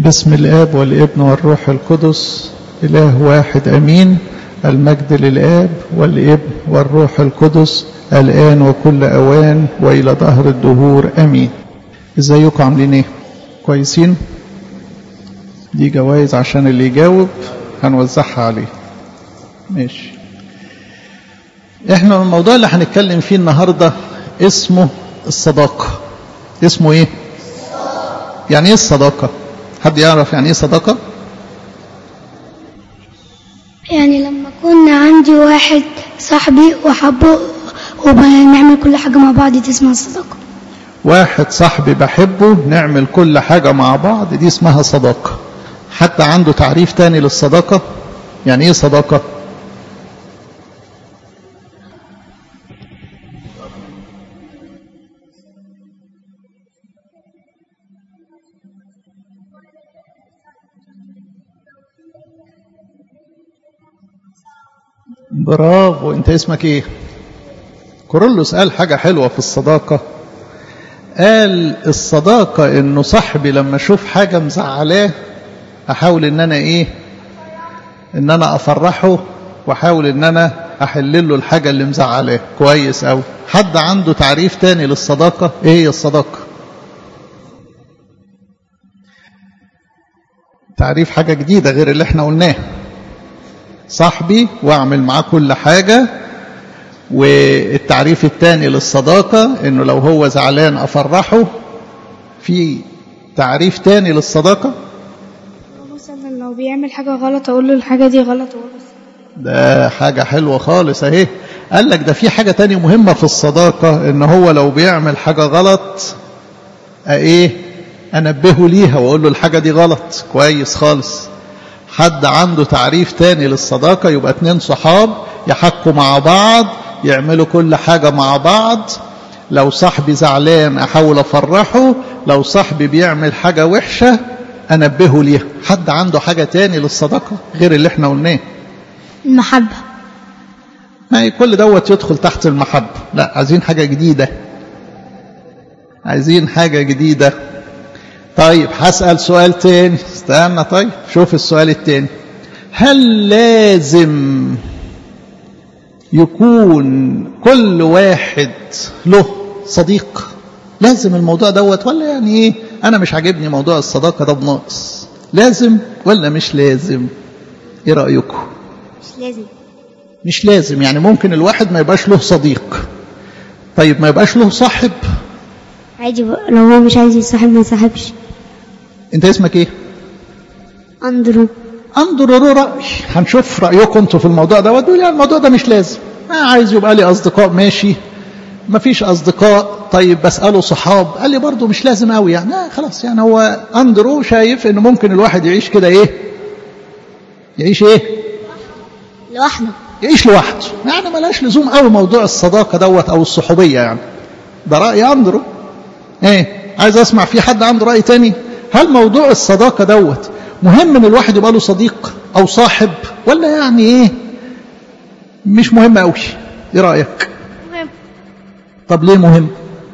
بسم الآب والابن والروح القدس إله واحد أمين المجد للآب والابن والروح القدس الآن وكل أوان وإلى ظهر الدهور أمين إزيكم عاملين إيه؟ كويسين؟ دي جوائز عشان اللي يجاوب هنوزعها عليه ماشي احنا الموضوع اللي هنتكلم فيه النهارده اسمه الصداقة اسمه ايه؟ يعني ايه الصداقة؟ حد يعرف يعني ايه صداقة؟ يعني لما كنا عندي واحد صاحبي وحبه وبنعمل كل حاجة مع بعض دي اسمها الصداقة واحد صاحبي بحبه نعمل كل حاجة مع بعض دي اسمها صداقة حتى عنده تعريف تاني للصداقة يعني ايه صداقة؟ برافو انت اسمك ايه كورولوس قال حاجة حلوة في الصداقة قال الصداقة انه صاحبي لما اشوف حاجة مزعلاه احاول ان انا ايه ان انا افرحه واحاول ان انا احل له الحاجة اللي مزعلاه كويس اوي حد عنده تعريف تاني للصداقة ايه هي الصداقة تعريف حاجة جديدة غير اللي احنا قلناه صاحبي واعمل معاه كل حاجة والتعريف الثاني للصداقة انه لو هو زعلان افرحه في تعريف تاني للصداقة مثلا لو بيعمل حاجة غلط أقول له الحاجة دي غلط أقول ده حاجة حلوة خالص اهي قال لك ده في حاجة تانية مهمة في الصداقة ان هو لو بيعمل حاجة غلط ايه انبهه ليها واقول له الحاجة دي غلط كويس خالص حد عنده تعريف تاني للصداقة يبقى اتنين صحاب يحكوا مع بعض يعملوا كل حاجة مع بعض لو صاحبي زعلان أحاول أفرحه لو صاحبي بيعمل حاجة وحشة أنبهه ليها حد عنده حاجة تاني للصداقة غير اللي احنا قلناه المحبة ما هي كل دوت يدخل تحت المحبة لا عايزين حاجة جديدة عايزين حاجة جديدة طيب هسأل سؤال تاني استنى طيب شوف السؤال التاني هل لازم يكون كل واحد له صديق لازم الموضوع دوت ولا يعني ايه انا مش عاجبني موضوع الصداقة ده بناقص لازم ولا مش لازم ايه رأيكم مش لازم مش لازم يعني ممكن الواحد ما يبقاش له صديق طيب ما يبقاش له صاحب عادي بقى لو هو مش عايز يصاحب ما يصاحبش انت اسمك ايه أندرو انظروا رأي هنشوف رأيكم انتوا في الموضوع ده ودول يعني الموضوع ده مش لازم ما عايز يبقى لي أصدقاء ماشي ما فيش أصدقاء طيب بسأله صحاب قال لي برضه مش لازم قوي يعني آه خلاص يعني هو أندرو شايف إن ممكن الواحد يعيش كده إيه يعيش إيه لوحده يعيش لوحده يعني ملاش لزوم قوي موضوع الصداقة دوت أو الصحوبية يعني ده رأي أندرو إيه عايز أسمع في حد عنده رأي تاني هل موضوع الصداقة دوت مهم ان الواحد يبقى له صديق او صاحب ولا يعني ايه مش مهم قوي ايه رايك مهم طب ليه مهم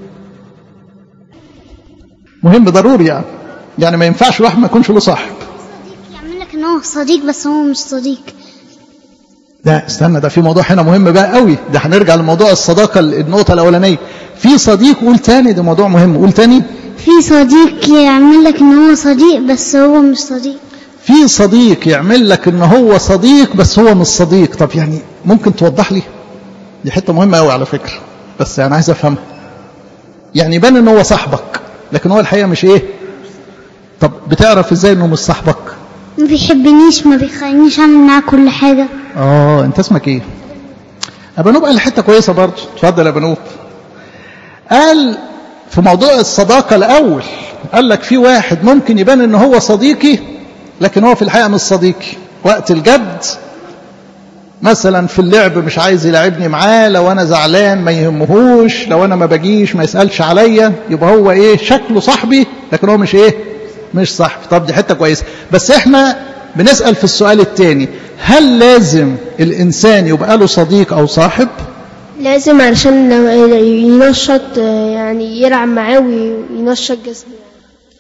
مهم ضروري يعني يعني ما ينفعش الواحد ما يكونش له صاحب يعمل لك ان هو صديق بس هو مش صديق لا استنى ده في موضوع هنا مهم بقى قوي ده هنرجع لموضوع الصداقه النقطه الاولانيه في صديق قول تاني ده موضوع مهم قول تاني في صديق يعمل لك ان هو صديق بس هو مش صديق في صديق يعمل لك ان هو صديق بس هو مش صديق طب يعني ممكن توضح لي دي حته مهمه قوي على فكره بس انا عايز افهمها يعني يبان ان هو صاحبك لكن هو الحقيقه مش ايه طب بتعرف ازاي انه مش صاحبك ما بيحبنيش ما بيخلينيش اعمل معاه كل حاجة اه انت اسمك ايه ابانوب قال حته كويسه برضه اتفضل يا ابانوب قال في موضوع الصداقه الاول قال لك في واحد ممكن يبان ان هو صديقي لكن هو في الحقيقه مش صديقي وقت الجد مثلا في اللعب مش عايز يلعبني معاه لو انا زعلان ما يهمهوش لو انا ما باجيش ما يسالش عليا يبقى هو ايه شكله صاحبي لكن هو مش ايه مش صاحبي طب دي حته كويسه بس احنا بنسال في السؤال الثاني هل لازم الانسان يبقى له صديق او صاحب لازم علشان ينشط يعني يلعب معاه وينشط جسمه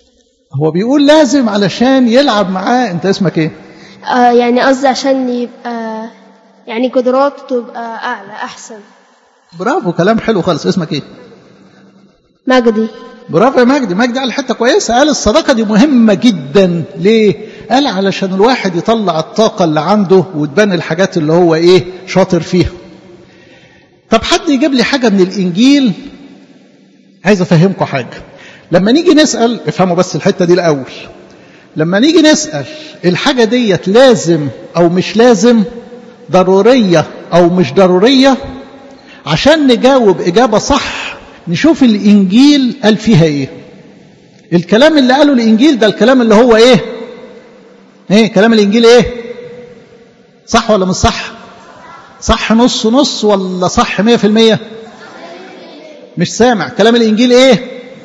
هو بيقول لازم علشان يلعب معاه انت اسمك ايه آه يعني قصدي عشان يبقى يعني قدراته تبقى أعلى أحسن برافو كلام حلو خالص اسمك ايه مجدي برافو يا مجدي مجدي قال حته كويسه قال الصداقه دي مهمه جدا ليه قال علشان الواحد يطلع الطاقه اللي عنده وتبان الحاجات اللي هو ايه شاطر فيها طب حد يجيب لي حاجه من الانجيل عايز افهمكم حاجه لما نيجي نسال افهموا بس الحته دي الاول لما نيجي نسال الحاجه ديت لازم او مش لازم ضروريه او مش ضروريه عشان نجاوب اجابه صح نشوف الانجيل قال فيها ايه الكلام اللي قاله الانجيل ده الكلام اللي هو ايه ايه كلام الانجيل ايه صح ولا مش صح صح نص نص ولا صح مية في المية مش سامع كلام الانجيل ايه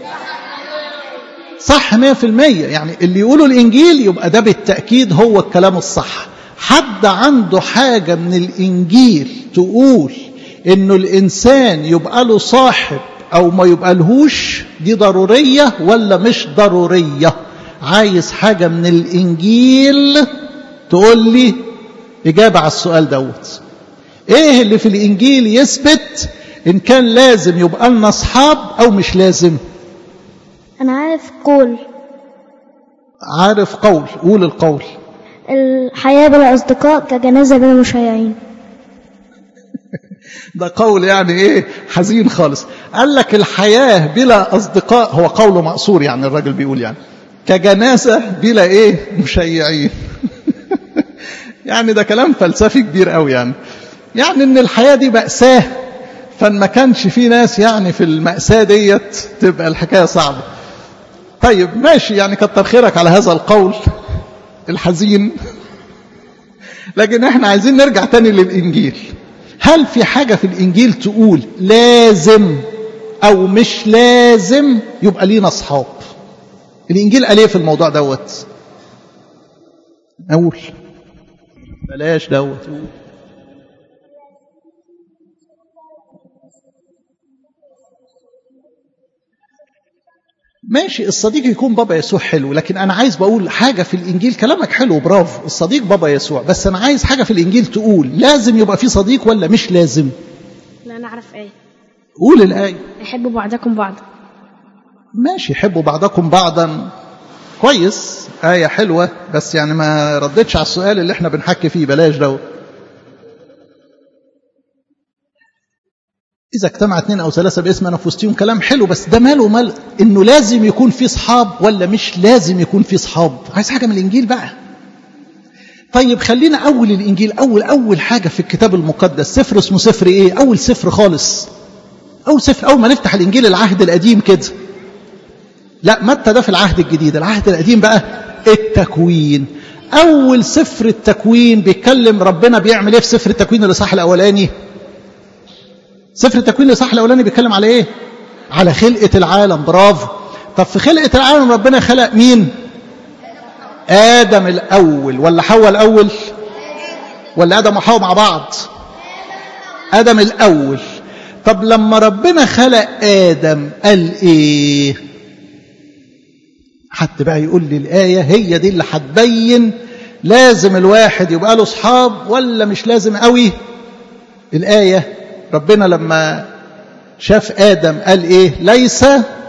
صح مية في المية يعني اللي يقوله الانجيل يبقى ده بالتأكيد هو الكلام الصح حد عنده حاجة من الانجيل تقول انه الانسان يبقى له صاحب او ما يبقى لهوش دي ضرورية ولا مش ضرورية عايز حاجة من الانجيل تقول لي اجابة على السؤال دوت ايه اللي في الانجيل يثبت ان كان لازم يبقى لنا اصحاب او مش لازم أنا عارف قول عارف قول قول القول الحياة بلا أصدقاء كجنازة بلا مشيعين ده قول يعني ايه حزين خالص قال لك الحياة بلا أصدقاء هو قوله مقصور يعني الراجل بيقول يعني كجنازة بلا ايه مشيعين يعني ده كلام فلسفي كبير قوي يعني يعني ان الحياة دي مأساة فان ما كانش في ناس يعني في المأساة ديت تبقى الحكاية صعبة طيب ماشي يعني كتر خيرك على هذا القول الحزين لكن احنا عايزين نرجع تاني للإنجيل هل في حاجة في الإنجيل تقول لازم أو مش لازم يبقى لينا أصحاب الإنجيل قال إيه في الموضوع دوت أقول بلاش دوت قول. ماشي الصديق يكون بابا يسوع حلو لكن انا عايز بقول حاجه في الانجيل كلامك حلو برافو الصديق بابا يسوع بس انا عايز حاجه في الانجيل تقول لازم يبقى في صديق ولا مش لازم لا نعرف ايه قول الايه يحب بعضكم بعضا ماشي حبوا بعضكم بعضا كويس آية حلوة بس يعني ما ردتش على السؤال اللي احنا بنحكي فيه بلاش ده إذا اجتمع اثنين أو ثلاثة باسم أنا في وسطهم كلام حلو بس ده ماله مال إنه لازم يكون في صحاب ولا مش لازم يكون في صحاب عايز حاجة من الإنجيل بقى طيب خلينا أول الإنجيل أول أول حاجة في الكتاب المقدس سفر اسمه سفر إيه أول سفر خالص أول سفر أول ما نفتح الإنجيل العهد القديم كده لا متى ده في العهد الجديد العهد القديم بقى التكوين أول سفر التكوين بيتكلم ربنا بيعمل إيه في سفر التكوين الإصحاح الأولاني سفر التكوين الإصحاح الأولاني بيتكلم على إيه على خلقة العالم برافو طب في خلقة العالم ربنا خلق مين آدم الأول ولا حواء الأول ولا آدم وحواء مع بعض آدم الأول طب لما ربنا خلق آدم قال إيه حتى بقى يقول لي الآية هي دي اللي هتبين لازم الواحد يبقى له صحاب ولا مش لازم قوي الآية ربنا لما شاف آدم قال إيه ليس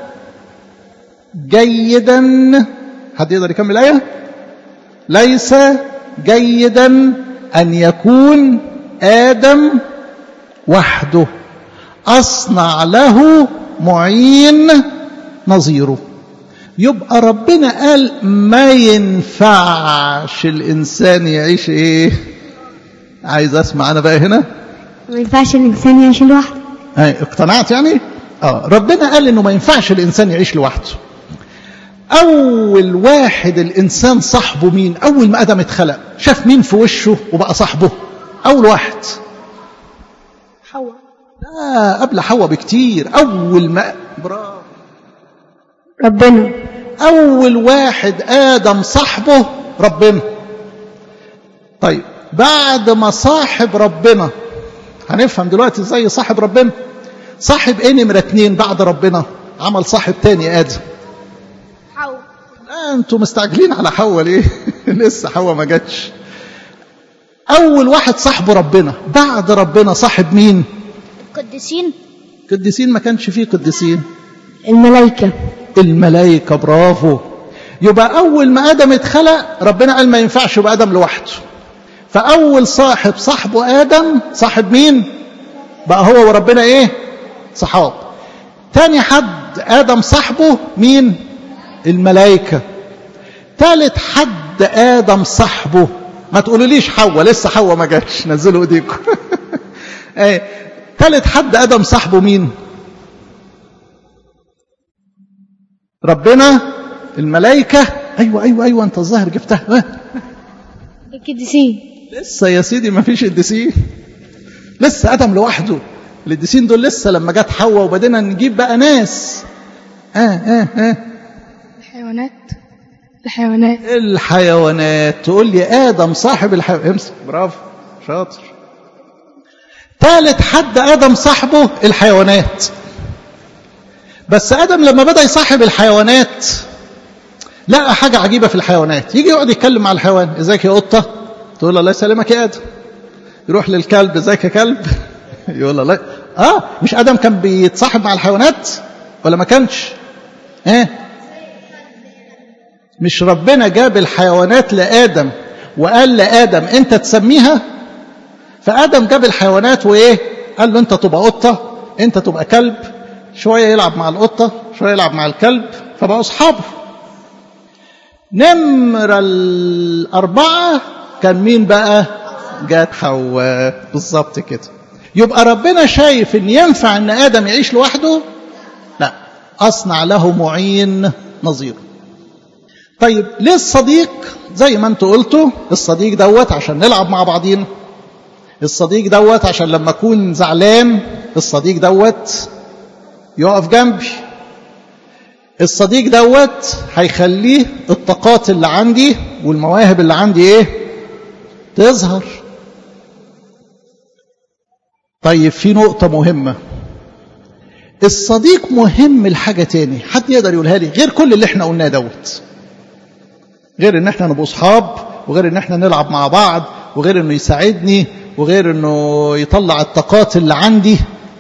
جيدا حد يقدر يكمل الآية ليس جيدا أن يكون آدم وحده أصنع له معين نظيره يبقى ربنا قال ما ينفعش الإنسان يعيش إيه عايز أسمع أنا بقى هنا ما ينفعش الإنسان يعيش لوحده هاي اقتنعت يعني آه ربنا قال إنه ما ينفعش الإنسان يعيش لوحده أول واحد الإنسان صاحبه مين أول ما آدم اتخلق شاف مين في وشه وبقى صاحبه أول واحد حواء لا قبل حواء بكتير أول ما برافو ربنا أول واحد آدم صاحبه ربنا طيب بعد ما صاحب ربنا هنفهم دلوقتي ازاي صاحب ربنا صاحب ايه نمرة اتنين بعد ربنا عمل صاحب تاني آدم حواء آه انتوا مستعجلين على حواء ليه لسه حواء ما جاتش اول واحد صاحبه ربنا بعد ربنا صاحب مين قديسين قديسين ما كانش فيه قديسين الملائكة الملائكة برافو يبقى أول ما آدم اتخلق ربنا قال ما ينفعش يبقى آدم لوحده فأول صاحب صاحبه آدم صاحب مين بقى هو وربنا إيه صحاب تاني حد آدم صاحبه مين الملائكة تالت حد آدم صاحبه ما تقولوليش حواء لسه حواء ما جاتش نزلوا ايديكم ايه تالت حد آدم صاحبه مين ربنا الملائكة أيوة أيوة أيوة أنت الظاهر جبتها ها؟ القديسين لسه يا سيدي ما فيش قديسين لسه آدم لوحده القديسين دول لسه لما جت حواء وبدينا نجيب بقى ناس اه اه اه الحيوانات الحيوانات الحيوانات تقول لي آدم صاحب الحيوانات امسك برافو شاطر ثالث حد آدم صاحبه الحيوانات بس آدم لما بدأ يصاحب الحيوانات لقى حاجة عجيبة في الحيوانات يجي يقعد يتكلم مع الحيوان ازيك يا قطة تقول له الله يسلمك يا آدم يروح للكلب ازيك يا كلب يقول له الله اه مش آدم كان بيتصاحب مع الحيوانات ولا ما كانش ايه مش ربنا جاب الحيوانات لآدم وقال لآدم انت تسميها فآدم جاب الحيوانات وايه قال له انت تبقى قطة انت تبقى كلب شوية يلعب مع القطة شوية يلعب مع الكلب فبقوا أصحابه نمرة الأربعة كان مين بقى جات حواء بالظبط كده يبقى ربنا شايف ان ينفع ان آدم يعيش لوحده لا أصنع له معين نظيره طيب ليه الصديق زي ما انتوا قلتوا الصديق دوت عشان نلعب مع بعضينا الصديق دوت عشان لما اكون زعلان الصديق دوت يقف جنبي الصديق دوت هيخليه الطاقات اللي عندي والمواهب اللي عندي ايه تظهر طيب في نقطة مهمة الصديق مهم لحاجة تاني حد يقدر يقولها لي غير كل اللي احنا قلناه دوت غير ان احنا نبقى اصحاب وغير ان احنا نلعب مع بعض وغير انه يساعدني وغير انه يطلع الطاقات اللي عندي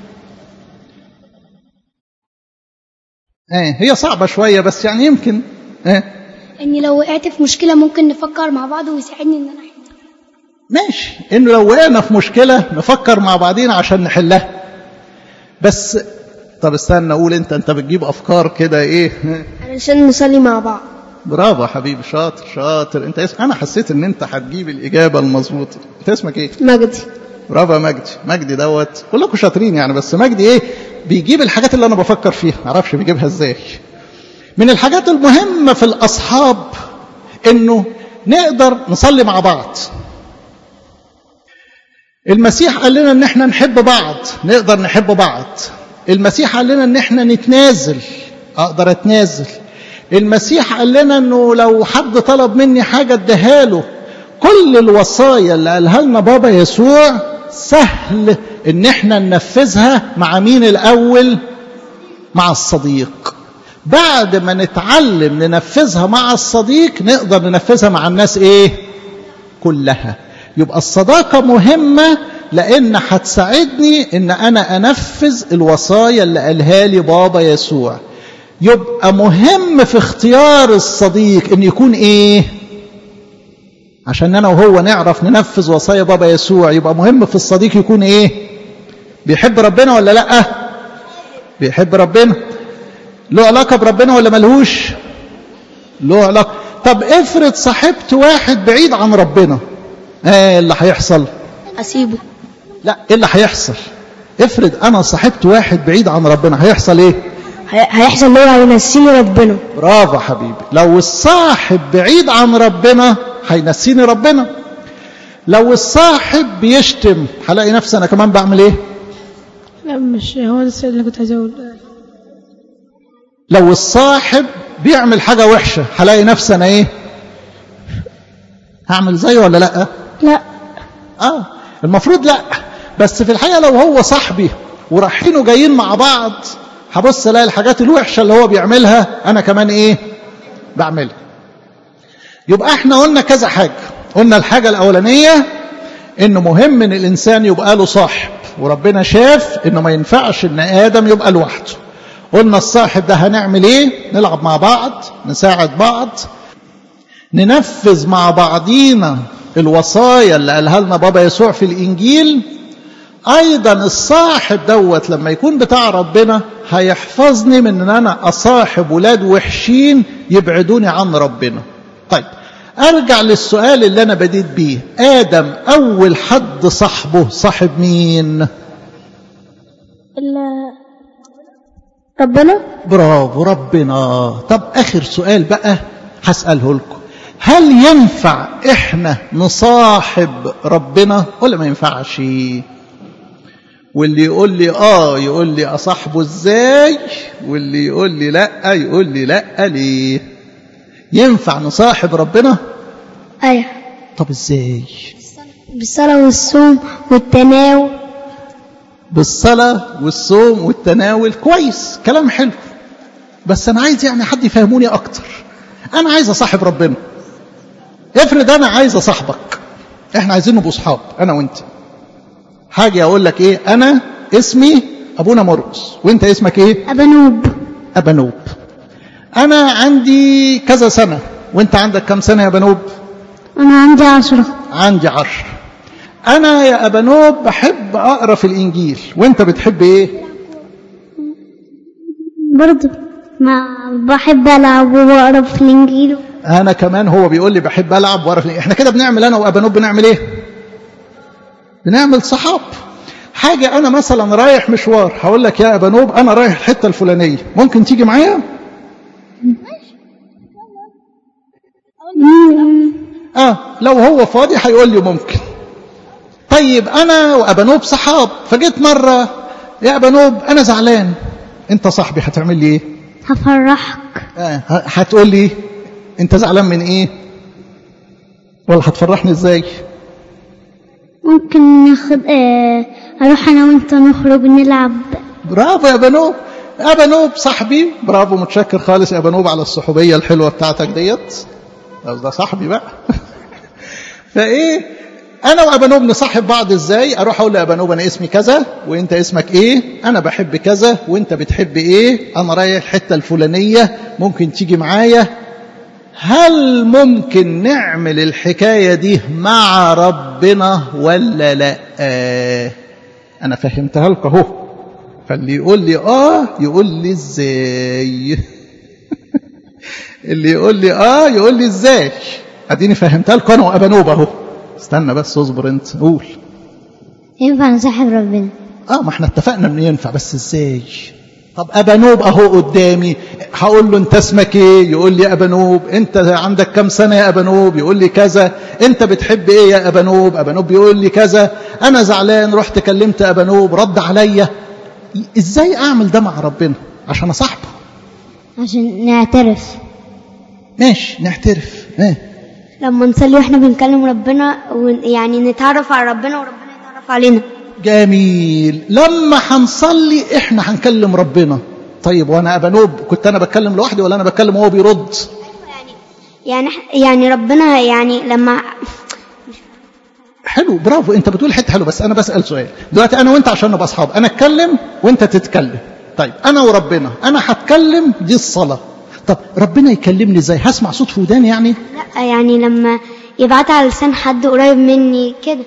ايه هي صعبة شوية بس يعني يمكن ايه اني لو وقعت في مشكلة ممكن نفكر مع بعض ويساعدني ان انا احلها ماشي انه لو وقعنا في مشكلة نفكر مع بعضينا عشان نحلها بس طب استنى اقول انت انت بتجيب افكار كده ايه علشان نصلي مع بعض برافو يا حبيبي شاطر شاطر انت اسم انا حسيت ان انت هتجيب الاجابه المظبوطه انت اسمك ايه مجدي برافو يا مجدي مجدي دوت كلكم شاطرين يعني بس مجدي ايه بيجيب الحاجات اللي انا بفكر فيها معرفش بيجيبها ازاي من الحاجات المهمه في الاصحاب انه نقدر نصلي مع بعض المسيح قال لنا ان احنا نحب بعض نقدر نحب بعض المسيح قال لنا ان احنا نتنازل اقدر اتنازل المسيح قال لنا انه لو حد طلب مني حاجه اديها له كل الوصايا اللي قالها لنا بابا يسوع سهل ان احنا ننفذها مع مين الاول مع الصديق بعد ما نتعلم ننفذها مع الصديق نقدر ننفذها مع الناس ايه كلها يبقى الصداقة مهمة لأن هتساعدني إن أنا أنفذ الوصايا اللي قالها لي بابا يسوع يبقى مهم في اختيار الصديق إن يكون إيه عشان أنا وهو نعرف ننفذ وصايا بابا يسوع يبقى مهم في الصديق يكون إيه بيحب ربنا ولا لأ بيحب ربنا له علاقة بربنا ولا ملهوش له علاقة طب افرض صاحبت واحد بعيد عن ربنا ايه اللي هيحصل أسيبه لا ايه اللي هيحصل افرض انا صاحبت واحد بعيد عن ربنا هيحصل ايه هي- هيحصل اللي هو هينسيني ربنا برافو حبيبي لو الصاحب بعيد عن ربنا هينسيني ربنا لو الصاحب بيشتم هلاقي نفسي انا كمان بعمل ايه لا مش هو ده السؤال اللي كنت عايز اقوله لو الصاحب بيعمل حاجة وحشة هلاقي نفسي انا ايه هعمل زيه ولا لا لا اه المفروض لا بس في الحقيقة لو هو صاحبي ورايحين وجايين مع بعض هبص الاقي الحاجات الوحشة اللي هو بيعملها انا كمان ايه بعملها يبقى احنا قلنا كذا حاجة قلنا الحاجة الأولانية إنه مهم إن الإنسان يبقى له صاحب وربنا شاف إنه ما ينفعش إن آدم يبقى لوحده قلنا الصاحب ده هنعمل إيه نلعب مع بعض نساعد بعض ننفذ مع بعضينا الوصايا اللي قالها لنا بابا يسوع في الإنجيل أيضا الصاحب دوت لما يكون بتاع ربنا هيحفظني من أن أنا أصاحب ولاد وحشين يبعدوني عن ربنا طيب أرجع للسؤال اللي أنا بديت بيه آدم أول حد صاحبه صاحب مين ربنا برافو ربنا طب آخر سؤال بقى هسأله لكم هل ينفع إحنا نصاحب ربنا ولا ما ينفعش واللي يقول لي آه يقول لي أصاحبه إزاي واللي يقول لي لأ يقول لي لأ ليه ينفع نصاحب ربنا أيوة طب إزاي بالصلاة والصوم والتناول بالصلاة والصوم والتناول كويس كلام حلو بس أنا عايز يعني حد يفهموني أكتر أنا عايز أصاحب ربنا افرض أنا عايز أصاحبك إحنا عايزين نبقى أصحاب أنا وأنت حاجة أقول لك إيه أنا اسمي أبونا مرقس وأنت اسمك إيه أبنوب أبنوب أنا عندي كذا سنة وأنت عندك كم سنة يا أبنوب أنا عندي عشرة عندي عشر أنا يا أبنوب بحب أقرأ في الإنجيل وأنت بتحب إيه برضو ما بحب ألعب وأقرأ في الإنجيل أنا كمان هو بيقول لي بحب ألعب وأقرأ في الإنجيل إحنا كده بنعمل أنا وأبنوب بنعمل إيه بنعمل صحاب حاجة أنا مثلا رايح مشوار هقول لك يا أبنوب أنا رايح الحتة الفلانية ممكن تيجي معايا آه لو هو فاضي هيقول لي ممكن طيب أنا وأبنوب صحاب فجيت مرة يا أبنوب أنا زعلان أنت صاحبي هتعمل لي إيه هفرحك آه هتقول لي أنت زعلان من إيه ولا هتفرحني إزاي ممكن ناخد آه أروح أنا وأنت نخرج نلعب برافو يا بنوب يا بنوب صاحبي برافو متشكر خالص يا بنوب على الصحوبية الحلوة بتاعتك ديت ده صاحبي بقى فايه انا وابنوب نصاحب بعض ازاي اروح اقول لابنوب انا اسمي كذا وانت اسمك ايه انا بحب كذا وانت بتحب ايه انا رايح الحته الفلانيه ممكن تيجي معايا هل ممكن نعمل الحكايه دي مع ربنا ولا لا آه انا فهمتها لك اهو فاللي يقول لي اه يقول لي ازاي اللي يقول لي اه يقول لي ازاي اديني فهمتها لكم انا وابنوب اهو استنى بس اصبر انت قول ينفع نصاحب ربنا اه ما احنا اتفقنا انه ينفع بس ازاي طب ابنوب اهو قدامي هقول له انت اسمك ايه يقول لي ابنوب انت عندك كم سنه يا ابنوب يقول لي كذا انت بتحب ايه يا ابنوب ابنوب يقول لي كذا انا زعلان رحت كلمت ابنوب رد عليا ازاي اعمل ده مع ربنا عشان اصاحبه عشان نعترف ماشي نعترف ايه لما نصلي واحنا بنكلم ربنا يعني نتعرف على ربنا وربنا يتعرف علينا جميل لما هنصلي احنا هنكلم ربنا طيب وانا ابنوب كنت انا بتكلم لوحدي ولا انا بتكلم وهو بيرد يعني يعني ربنا يعني لما حلو برافو انت بتقول حته حلو بس انا بسال سؤال دلوقتي انا وانت عشان نبقى اصحاب انا اتكلم وانت تتكلم طيب انا وربنا انا هتكلم دي الصلاه طب ربنا يكلمني ازاي هسمع صوت في وداني يعني لا يعني لما يبعت على لسان حد قريب مني كده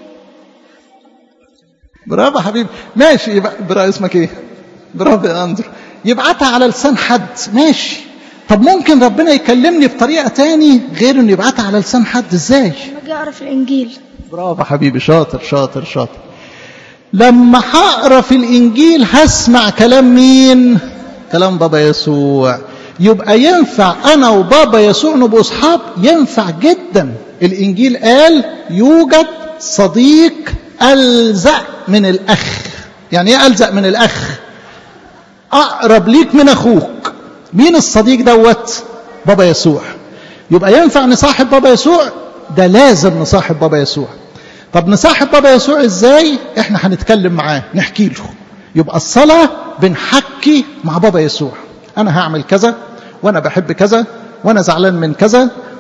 برافو حبيبي ماشي يبقى برا اسمك ايه برافو يا اندرو يبعتها على لسان حد ماشي طب ممكن ربنا يكلمني بطريقه تاني غير انه يبعتها على لسان حد ازاي لما اجي اقرا في الانجيل برافو حبيبي شاطر شاطر شاطر لما هقرا في الانجيل هسمع كلام مين كلام بابا يسوع يبقى ينفع انا وبابا يسوع نبقى اصحاب ينفع جدا الانجيل قال يوجد صديق الزق من الاخ يعني ايه الزق من الاخ اقرب ليك من اخوك مين الصديق دوت بابا يسوع يبقى ينفع نصاحب بابا يسوع ده لازم نصاحب بابا يسوع طب نصاحب بابا يسوع ازاي احنا هنتكلم معاه نحكي له يبقى الصلاة بنحكي مع بابا يسوع انا هعمل كذا وانا بحب كذا وانا زعلان من كذا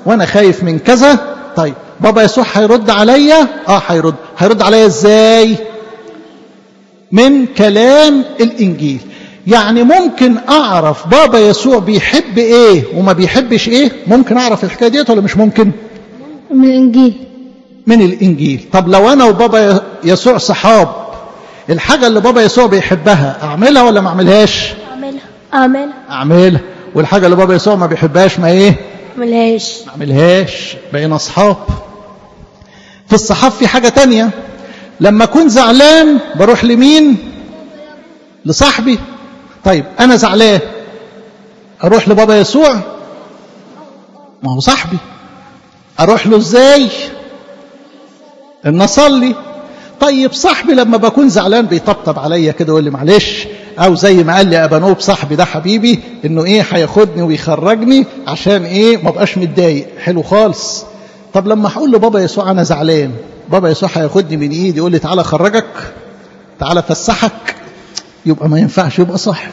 وانا خايف من كذا طيب بابا يسوع هيرد عليا اه هيرد هيرد عليا ازاي من كلام الانجيل يعني ممكن اعرف بابا يسوع بيحب ايه وما بيحبش ايه ممكن اعرف الحكايه ديت ولا مش ممكن من الإنجيل من الانجيل طب لو انا وبابا يسوع صحاب الحاجه اللي بابا يسوع بيحبها اعملها ولا ما اعملهاش أعملها أعملها اعملها والحاجه اللي بابا يسوع ما بيحبهاش ما ايه أعملهاش ما اعملهاش بقينا اصحاب في الصحاب في حاجه تانية لما اكون زعلان بروح لمين لصاحبي طيب انا زعلان اروح لبابا يسوع ما هو صاحبي اروح له ازاي ان اصلي طيب صاحبي لما بكون زعلان بيطبطب عليا كده ويقول لي معلش او زي ما قال لي ابانوب صاحبي ده حبيبي انه ايه هياخدني ويخرجني عشان ايه ما بقاش متضايق حلو خالص طب لما هقول لبابا يسوع انا زعلان بابا يسوع هياخدني من ايدي يقول لي تعالى خرجك تعالى فسحك يبقى ما ينفعش يبقى صاحب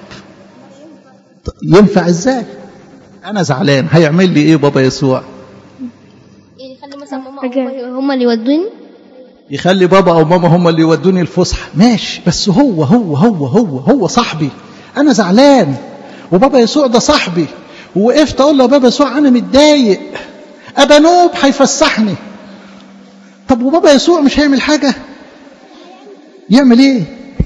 ينفع ازاي انا زعلان هيعمل لي ايه بابا يسوع يعني خلي مثلا ماما حاجة. هم اللي يودوني يخلي بابا او ماما هم اللي يودوني الفسحه ماشي بس هو هو هو هو هو صاحبي انا زعلان وبابا يسوع ده صاحبي ووقفت اقول له يا بابا يسوع انا متضايق ابا نوب هيفسحني طب وبابا يسوع مش هيعمل حاجه يعمل ايه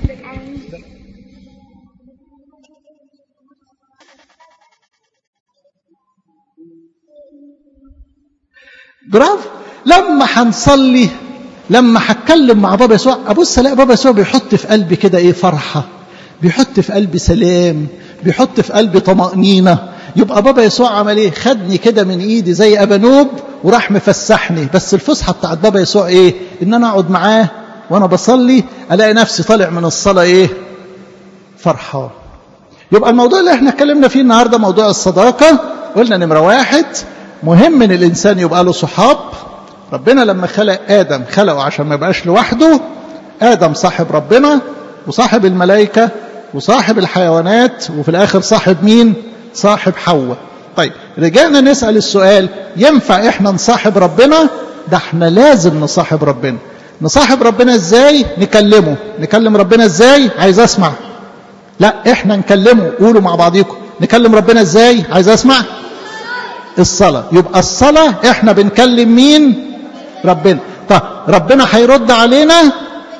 برافو لما هنصلي لما هتكلم مع بابا يسوع ابص الاقي بابا يسوع بيحط في قلبي كده ايه فرحه بيحط في قلبي سلام بيحط في قلبي طمانينه يبقى بابا يسوع عمل ايه خدني كده من ايدي زي ابانوب وراح مفسحني بس الفسحه بتاعت بابا يسوع ايه ان انا اقعد معاه وانا بصلي الاقي نفسي طالع من الصلاه ايه فرحان يبقى الموضوع اللي احنا اتكلمنا فيه النهارده موضوع الصداقه قلنا نمره واحد مهم ان الانسان يبقى له صحاب ربنا لما خلق ادم خلقه عشان ما يبقاش لوحده ادم صاحب ربنا وصاحب الملائكه وصاحب الحيوانات وفي الاخر صاحب مين صاحب حواء طيب رجعنا نسال السؤال ينفع احنا نصاحب ربنا ده احنا لازم نصاحب ربنا نصاحب ربنا ازاي نكلمه نكلم ربنا ازاي عايز اسمع لا احنا نكلمه قولوا مع بعضيكم نكلم ربنا ازاي عايز اسمع الصلاة يبقى الصلاة احنا بنكلم مين ربنا طب ربنا هيرد علينا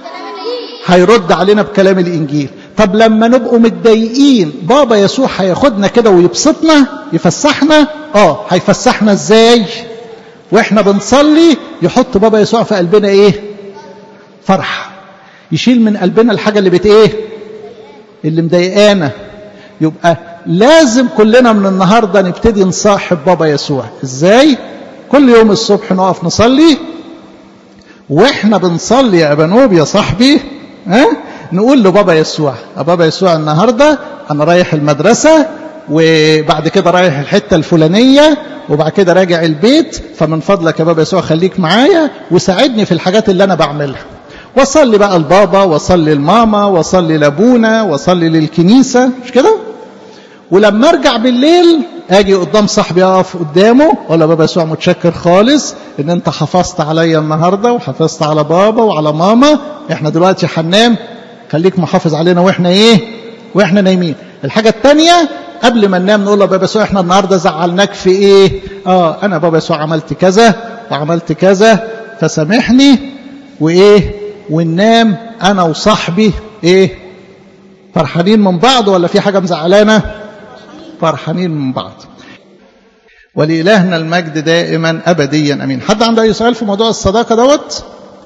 هيرد علينا بكلام الانجيل طب لما نبقوا متضايقين بابا يسوع هياخدنا كده ويبسطنا يفسحنا اه هيفسحنا ازاي واحنا بنصلي يحط بابا يسوع في قلبنا ايه فرح يشيل من قلبنا الحاجه اللي بت ايه اللي مضايقانا يبقى لازم كلنا من النهارده نبتدي نصاحب بابا يسوع ازاي كل يوم الصبح نقف نصلي واحنا بنصلي يا بنوب يا صاحبي ها نقول لبابا يسوع يا بابا يسوع النهارده انا رايح المدرسه وبعد كده رايح الحته الفلانيه وبعد كده راجع البيت فمن فضلك يا بابا يسوع خليك معايا وساعدني في الحاجات اللي انا بعملها وصلي بقى لبابا وصلي لماما وصلي لابونا وصلي للكنيسه مش كده ولما ارجع بالليل اجي قدام صاحبي اقف قدامه ولا بابا يسوع متشكر خالص ان انت حافظت عليا النهارده وحافظت على بابا وعلى ماما احنا دلوقتي هننام خليك محافظ علينا واحنا ايه واحنا نايمين الحاجه الثانيه قبل ما ننام نقول له بابا يسوع احنا النهارده زعلناك في ايه اه انا بابا يسوع عملت كذا وعملت كذا فسامحني وايه وننام انا وصاحبي ايه فرحانين من بعض ولا في حاجه مزعلانا فرحانين من بعض ولإلهنا المجد دائما أبديا أمين حد عنده أي سؤال في موضوع الصداقة دوت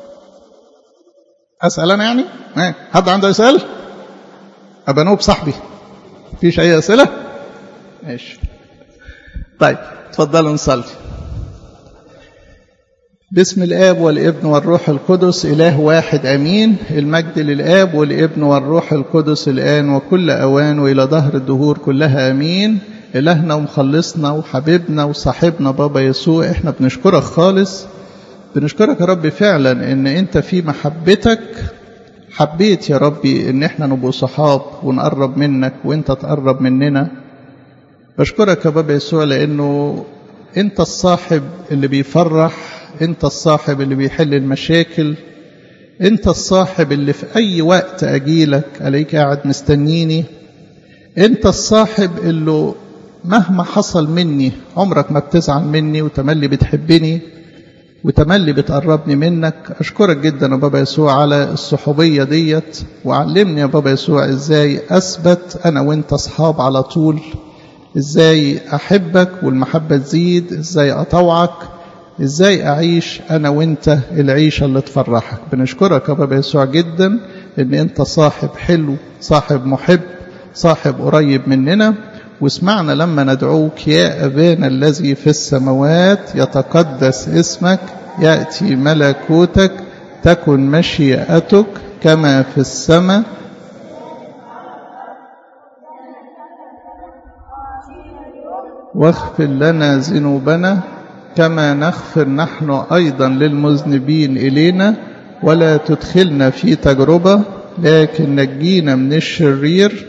أسأل أنا يعني ما. حد عنده أي سؤال أبنوب صاحبي فيش أي أسئلة ماشي طيب تفضلوا نصلي باسم الآب والابن والروح القدس إله واحد أمين المجد للآب والابن والروح القدس الآن وكل أوان وإلى ظهر الدهور كلها أمين إلهنا ومخلصنا وحبيبنا وصاحبنا بابا يسوع إحنا بنشكرك خالص بنشكرك يا رب فعلا إن أنت في محبتك حبيت يا ربي إن إحنا نبقى صحاب ونقرب منك وأنت تقرب مننا بشكرك يا بابا يسوع لأنه انت الصاحب اللي بيفرح انت الصاحب اللي بيحل المشاكل انت الصاحب اللي في اي وقت اجيلك عليك قاعد مستنيني انت الصاحب اللي مهما حصل مني عمرك ما بتزعل مني وتملي بتحبني وتملي بتقربني منك أشكرك جدا يا بابا يسوع على الصحوبية ديت وعلمني يا بابا يسوع إزاي أثبت أنا وإنت أصحاب على طول إزاي أحبك والمحبة تزيد إزاي أطوعك إزاي أعيش أنا وإنت العيشة اللي تفرحك بنشكرك يا بابا يسوع جدا إن أنت صاحب حلو صاحب محب صاحب قريب مننا واسمعنا لما ندعوك يا أبانا الذي في السماوات يتقدس اسمك يأتي ملكوتك تكن مشيئتك كما في السماء واغفر لنا ذنوبنا كما نغفر نحن أيضا للمذنبين إلينا ولا تدخلنا في تجربة لكن نجينا من الشرير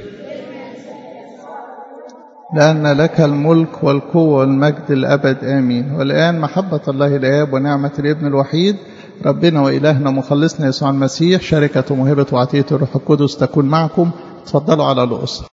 لأن لك الملك والقوة والمجد الأبد آمين والآن محبة الله الآب ونعمة الابن الوحيد ربنا وإلهنا مخلصنا يسوع المسيح شركة وموهبة وعطية الروح القدس تكون معكم تفضلوا على الأسرة